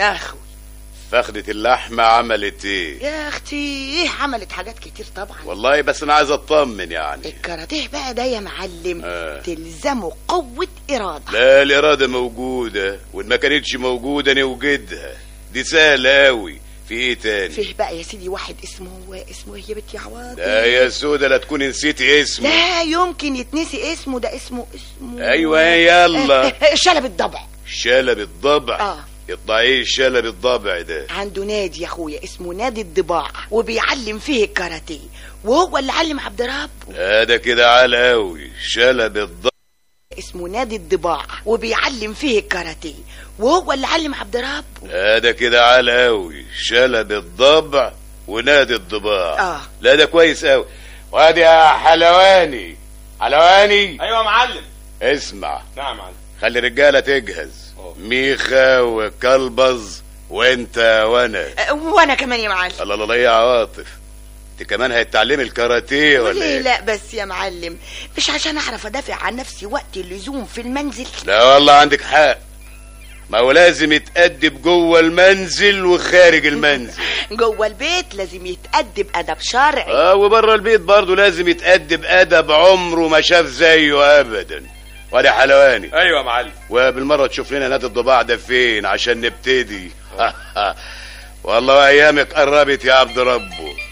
يا اخوي فخدة اللحمة عملت ايه يا اختي ايه عملت حاجات كتير طبعا والله بس انا عايز اطمن يعني الكاراتيه بقى ده يا معلم آه. تلزمه قوة إرادة لا الإرادة موجودة وإن ما كانتش موجودة نوجدها دي سهلة أوي في إيه تاني؟ فيه بقى يا سيدي واحد اسمه اسمه ايه يا بنتي عوض لا يا سودة لا تكون نسيتي اسمه لا يمكن يتنسي اسمه ده اسمه اسمه أيوة يلا شلب الضبع شلب الضبع اه يطلع ايه شلب الضبع ده عنده نادي يا اخويا اسمه نادي الضباع وبيعلم فيه الكاراتيه وهو اللي علم عبد رب هذا كده عال قوي شلب الضبع اسمه نادي الضباع وبيعلم فيه الكاراتيه وهو اللي علم عبد رب هذا كده عال قوي شلب الضبع ونادي الضباع اه لا ده كويس قوي وادي يا حلواني حلواني ايوه يا معلم اسمع نعم يا معلم خلي الرجاله تجهز أوه. ميخا وكلبز وانت وانا أه، وانا كمان يا معلم الله الله الله يا عواطف انت كمان هتتعلمي الكاراتيه ولا وليه ايه لا بس يا معلم مش عشان اعرف ادافع عن نفسي وقت اللزوم في المنزل لا والله عندك حق ما هو لازم يتأدب جوه المنزل وخارج المنزل جوه البيت لازم يتأدب ادب شرعي اه وبره البيت برضه لازم يتأدب أدب عمره ما شاف زيه أبدا وادي حلواني ايوه يا معلم وبالمرة تشوف لنا نادي الضباع ده فين عشان نبتدي والله أيامك قربت يا عبد ربه